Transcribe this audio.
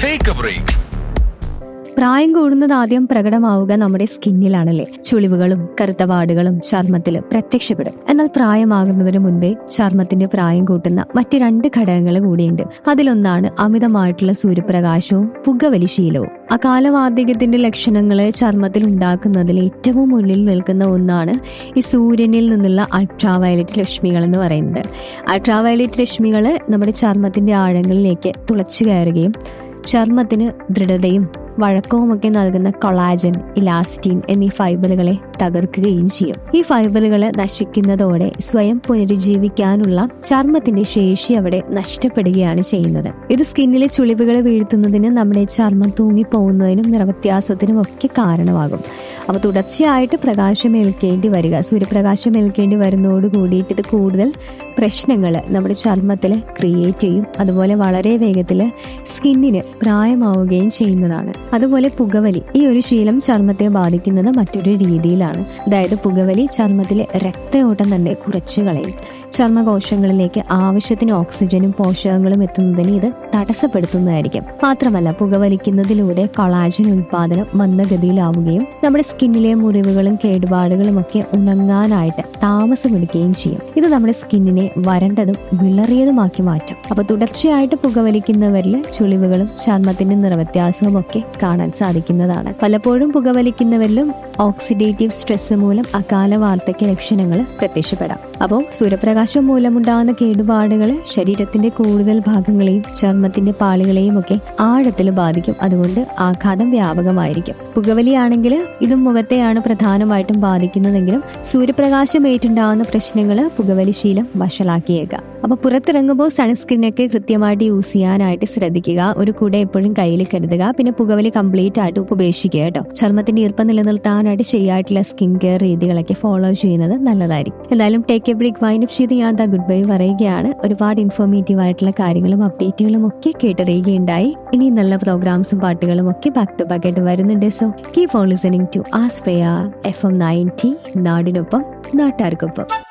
take A break പ്രായം കൂടുന്നത് ആദ്യം പ്രകടമാവുക നമ്മുടെ സ്കിന്നിലാണല്ലേ ചുളിവുകളും കറുത്ത പാടുകളും ചർമ്മത്തിൽ പ്രത്യക്ഷപ്പെടും എന്നാൽ പ്രായമാകുന്നതിന് മുൻപേ ചർമ്മത്തിന്റെ പ്രായം കൂട്ടുന്ന മറ്റ് രണ്ട് ഘടകങ്ങൾ കൂടിയുണ്ട് അതിലൊന്നാണ് അമിതമായിട്ടുള്ള സൂര്യപ്രകാശവും പുകവലി ശീലവും അകാലവാർദ്ധക്യത്തിന്റെ ലക്ഷണങ്ങളെ ചർമ്മത്തിൽ ഉണ്ടാക്കുന്നതിൽ ഏറ്റവും മുന്നിൽ നിൽക്കുന്ന ഒന്നാണ് ഈ സൂര്യനിൽ നിന്നുള്ള അൾട്രാവയലറ്റ് രശ്മികൾ എന്ന് പറയുന്നത് അൾട്രാവയലറ്റ് രശ്മികൾ നമ്മുടെ ചർമ്മത്തിന്റെ ആഴങ്ങളിലേക്ക് തുളച്ചു കയറുകയും ചർമ്മത്തിന് ദൃഢതയും വഴക്കവുമൊക്കെ നൽകുന്ന കൊളാജൻ ഇലാസ്റ്റിൻ എന്നീ ഫൈബറുകളെ തകർക്കുകയും ചെയ്യും ഈ ഫൈബറുകൾ നശിക്കുന്നതോടെ സ്വയം പുനരുജ്ജീവിക്കാനുള്ള ചർമ്മത്തിന്റെ ശേഷി അവിടെ നഷ്ടപ്പെടുകയാണ് ചെയ്യുന്നത് ഇത് സ്കിന്നിലെ ചുളിവുകൾ വീഴ്ത്തുന്നതിനും നമ്മുടെ ചർമ്മം തൂങ്ങിപ്പോകുന്നതിനും നിറവ്യത്യാസത്തിനും ഒക്കെ കാരണമാകും അപ്പോൾ തുടർച്ചയായിട്ട് പ്രകാശം ഏൽക്കേണ്ടി വരിക സൂര്യപ്രകാശം ഏൽക്കേണ്ടി വരുന്നതോട് കൂടിയിട്ട് ഇത് കൂടുതൽ പ്രശ്നങ്ങൾ നമ്മുടെ ചർമ്മത്തിൽ ക്രിയേറ്റ് ചെയ്യും അതുപോലെ വളരെ വേഗത്തിൽ സ്കിന്നിന് പ്രായമാവുകയും ചെയ്യുന്നതാണ് അതുപോലെ പുകവലി ഈ ഒരു ശീലം ചർമ്മത്തെ ബാധിക്കുന്നത് മറ്റൊരു രീതിയിലാണ് അതായത് പുകവലി ചർമ്മത്തിലെ രക്തയോട്ടം തന്നെ കുറച്ചു കളയും ചർമ്മകോശങ്ങളിലേക്ക് ആവശ്യത്തിന് ഓക്സിജനും പോഷകങ്ങളും എത്തുന്നതിന് ഇത് തടസ്സപ്പെടുത്തുന്നതായിരിക്കും മാത്രമല്ല പുകവലിക്കുന്നതിലൂടെ കൊളാജൻ ഉൽപാദനം മന്ദഗതിയിലാവുകയും നമ്മുടെ സ്കിന്നിലെ മുറിവുകളും കേടുപാടുകളും ഒക്കെ ഉണങ്ങാനായിട്ട് താമസമെടുക്കുകയും ചെയ്യും ഇത് നമ്മുടെ സ്കിന്നിനെ വരണ്ടതും വിളറിയതുമാക്കി മാറ്റും അപ്പൊ തുടർച്ചയായിട്ട് പുകവലിക്കുന്നവരിൽ ചുളിവുകളും ചർമ്മത്തിന്റെ നിറവ്യത്യാസവും ഒക്കെ കാണാൻ സാധിക്കുന്നതാണ് പലപ്പോഴും പുകവലിക്കുന്നവരിലും ഓക്സിഡേറ്റീവ് സ്ട്രെസ് മൂലം അകാല വാർദ്ധക്യ ലക്ഷണങ്ങൾ പ്രത്യക്ഷപ്പെടാം അപ്പോൾ സൂര്യപ്രകാശം മൂലമുണ്ടാകുന്ന കേടുപാടുകൾ ശരീരത്തിന്റെ കൂടുതൽ ഭാഗങ്ങളെയും ചർമ്മത്തിന്റെ പാളികളെയും ഒക്കെ ആഴത്തിൽ ബാധിക്കും അതുകൊണ്ട് ആഘാതം വ്യാപകമായിരിക്കും പുകവലിയാണെങ്കിൽ ഇതും മുഖത്തെയാണ് പ്രധാനമായിട്ടും ബാധിക്കുന്നതെങ്കിലും സൂര്യപ്രകാശം ഏറ്റുണ്ടാകുന്ന പ്രശ്നങ്ങൾ പുകവലി ശീലം വഷളാക്കിയേക്കാം അപ്പൊ പുറത്തിറങ്ങുമ്പോൾ സൺസ്ക്രീനൊക്കെ കൃത്യമായിട്ട് യൂസ് ചെയ്യാനായിട്ട് ശ്രദ്ധിക്കുക ഒരു കുട എപ്പോഴും കയ്യിൽ കരുതുക പിന്നെ പുകവലി കംപ്ലീറ്റ് ആയിട്ട് ഉപേക്ഷിക്കുക കേട്ടോ ചർമ്മത്തിന്റെ ഈർപ്പം നിലനിർത്താനായിട്ട് ശരിയായിട്ടുള്ള സ്കിൻ കെയർ രീതികളൊക്കെ ഫോളോ ചെയ്യുന്നത് നല്ലതായിരിക്കും എന്തായാലും ടേക്ക് എ ബ്രേക്ക് വൈൻഡപ്പ് ചെയ്ത് ഞാൻ ദാ ഗുഡ് ബൈ പറയുകയാണ് ഒരുപാട് ഇൻഫോർമേറ്റീവ് ആയിട്ടുള്ള കാര്യങ്ങളും അപ്ഡേറ്റുകളും ഒക്കെ കേട്ടറിയുകയുണ്ടായി ഇനി നല്ല പ്രോഗ്രാംസും പാട്ടുകളും ഒക്കെ ബാക്ക് ടു ബാക്ക് ആയിട്ട് വരുന്നുണ്ട് so keep on listening to ആസ്ഫ്രയ എഫ് എം നയൻറ്റി നാടിനൊപ്പം നാട്ടുകാർക്കൊപ്പം